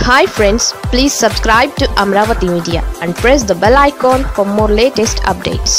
hi friends please subscribe to Amaravati media and press the bell icon for more latest updates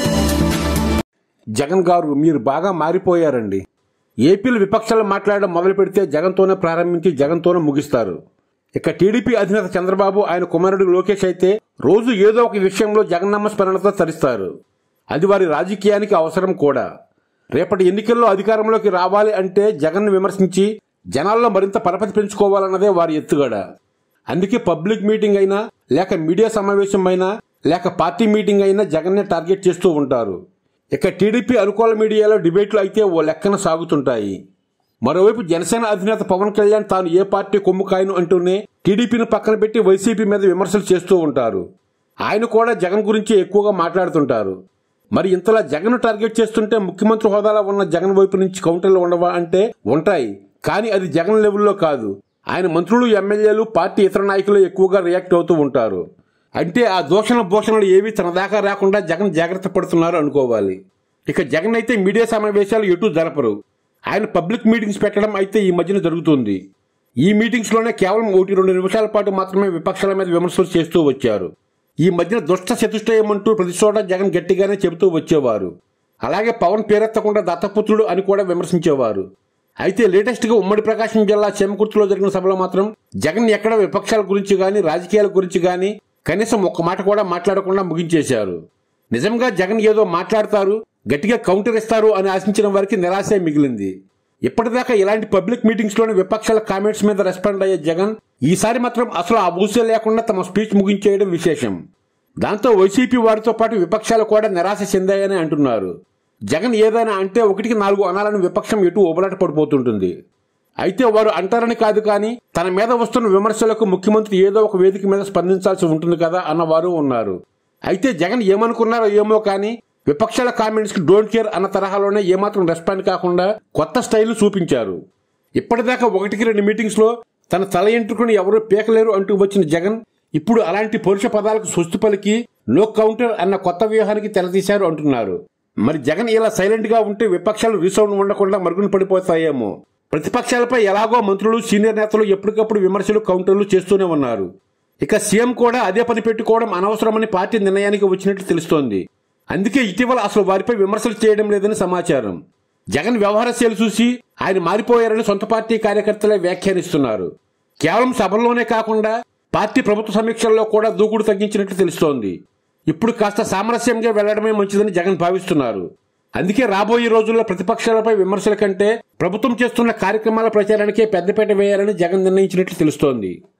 Jagan garu మీరు బాగా మారిపోయారండి ఏపీలో విపక్షాలు మాట్లాడడం మొదలు పెడితే జగన్తోనే ప్రారంభించి జగన్తోనే ముగిస్తారు ఇక టీడీపీ అధినేత చంద్రబాబు ఆయన కుమారుడు లోకేష్ అయితే రోజు ఏదో ఒక విషయంలో జగన్నమ్మ స్మరణతో తరిస్తారు అది వారి రాజకీయానికి అవసరం కూడా రేపటి ఎన్నికల్లో అధికారంలోకి రావాలి అంటే జగన్ను విమర్శించి జనాల్లో మరింత పరపతి పెంచుకోవాలన్నదే వారి ఎత్తుగడ అందుకే పబ్లిక్ మీటింగ్ అయినా లేక మీడియా సమావేశం అయినా లేక పార్టీ మీటింగ్ అయినా జగన్నే టార్గెట్ చేస్తూ ఉంటారు ఇక టీడీపీ అనుకూల మీడియాలో డిబేట్లు అయితే ఓ లెక్కన సాగుతుంటాయి మరోవైపు జనసేన అధినేత పవన్ కళ్యాణ్ తాను ఏ పార్టీ కొమ్ము కాయను అంటూనే టీడీపీని పక్కన పెట్టి వైసీపీ మీద విమర్శలు చేస్తూ ఉంటారు ఆయన కూడా జగన్ గురించి ఎక్కువగా మాట్లాడుతుంటారు మరి ఇంతలా జగన్ టార్గెట్ చేస్తుంటే ముఖ్యమంత్రి హోదాలో ఉన్న జగన్ వైపు నుంచి కౌంటర్లు ఉండవా అంటే ఉంటాయి కానీ అది జగన్ లెవెల్లో కాదు ఆయన మంత్రులు ఎమ్మెల్యేలు పార్టీ ఇతర నాయకులు ఎక్కువగా రియాక్ట్ అవుతూ ఉంటారు అంటే ఆ దూషణ భూషణలు ఏవి తన దాకా రాకుండా జగన్ జాగ్రత్త పడుతున్నారు అనుకోవాలి ఇక జగన్ అయితే మీడియా సమావేశాలు ఎటు జరపరు ఆయన పబ్లిక్ మీటింగ్స్ పెట్టడం అయితే ఈ మధ్యన జరుగుతుంది ఈ మీటింగ్స్ లోనే కేవలం ఒకటి రెండు నిమిషాల పాటు మాత్రమే విపక్షాల మీద విమర్శలు చేస్తూ వచ్చారు ఈ మధ్యన దుష్ట చతుష్టయమంటూ ప్రతి చోట జగన్ గట్టిగానే చెబుతూ వచ్చేవారు అలాగే పవన్ పేరెత్తకుండా దత్తపుత్రుడు అని కూడా విమర్శించేవారు అయితే లేటెస్ట్ గా ఉమ్మడి ప్రకాశం జిల్లా చెమకుర్తిలో జరిగిన సభలో మాత్రం జగన్ ఎక్కడ విపక్షాల గురించి గాని రాజకీయాల గురించి గాని కనీసం ఒక్క మాట కూడా మాట్లాడకుండా ముగించేశారు నిజంగా జగన్ ఏదో మాట్లాడతారు గట్టిగా కౌంటర్ ఇస్తారు అని ఆశించిన వారికి నిరాశే మిగిలింది ఇప్పటిదాకా ఇలాంటి పబ్లిక్ మీటింగ్స్ లోని విపక్షాల కామెంట్స్ మీద రెస్పాండ్ అయ్యే జగన్ ఈసారి మాత్రం అసలు ఆ ఊసే లేకుండా తమ స్పీచ్ ముగించేయడం విశేషం దాంతో వైసీపీ వారితో పాటు విపక్షాలు కూడా నిరాశ చెందాయని అంటున్నారు జగన్ ఏదైనా అంటే ఒకటికి నాలుగు అనాలని విపక్షం ఎటు ఓబలాట పడిపోతుంటుంది అయితే వారు అంటారని కాదు కానీ తన మీద వస్తున్న విమర్శలకు ముఖ్యమంత్రి ఏదో ఒక వేదిక మీద స్పందించాల్సి ఉంటుంది కదా అన్నవారు ఉన్నారు అయితే జగన్ ఏమనుకున్నారో ఏమో కానీ విపక్షాల కామెంట్స్ కి డోంట్ కేర్ అన్న తరహాలోనే ఏమాత్రం రెస్పాండ్ కాకుండా కొత్త స్టైల్ చూపించారు ఇప్పటిదాకా ఒకటికి రెండు మీటింగ్స్ లో తన తల ఎంట్రుకుని ఎవరూ పీకలేరు అంటూ వచ్చిన జగన్ ఇప్పుడు అలాంటి పరుష పదాలకు స్వస్తి పలికి నో కౌంటర్ అన్న కొత్త వ్యూహానికి తెరతీశారు అంటున్నారు మరి జగన్ ఇలా సైలెంట్ గా ఉంటే విపక్షాలు రీసౌండ్ ఉండకుండా మరుగున పడిపోతాయేమో ప్రతిపక్షాలపై ఎలాగో మంత్రులు సీనియర్ నేతలు ఎప్పటికప్పుడు విమర్శలు కౌంటర్లు చేస్తూనే ఉన్నారు ఇక సీఎం కూడా అదే పని పెట్టుకోవడం అనవసరమని పార్టీ నిర్ణయానికి వచ్చినట్లు తెలుస్తోంది అందుకే ఇటీవల అసలు వారిపై విమర్శలు చేయడం లేదని సమాచారం జగన్ వ్యవహార శైలి చూసి ఆయన మారిపోయారని సొంత పార్టీ కార్యకర్తలే వ్యాఖ్యానిస్తున్నారు కేవలం సభల్లోనే కాకుండా పార్టీ ప్రభుత్వ సమీక్షల్లో కూడా దూకుడు తగ్గించినట్లు తెలుస్తోంది ఇప్పుడు కాస్త సామరస్యంగా వెళ్లడమే మంచిదని జగన్ భావిస్తున్నారు అందుకే రాబోయే రోజుల్లో ప్రతిపక్షాలపై విమర్శల కంటే ప్రభుత్వం చేస్తున్న కార్యక్రమాల ప్రచారానికే పెద్దపీట వేయాలని జగన్ నిర్ణయించినట్లు తెలుస్తోంది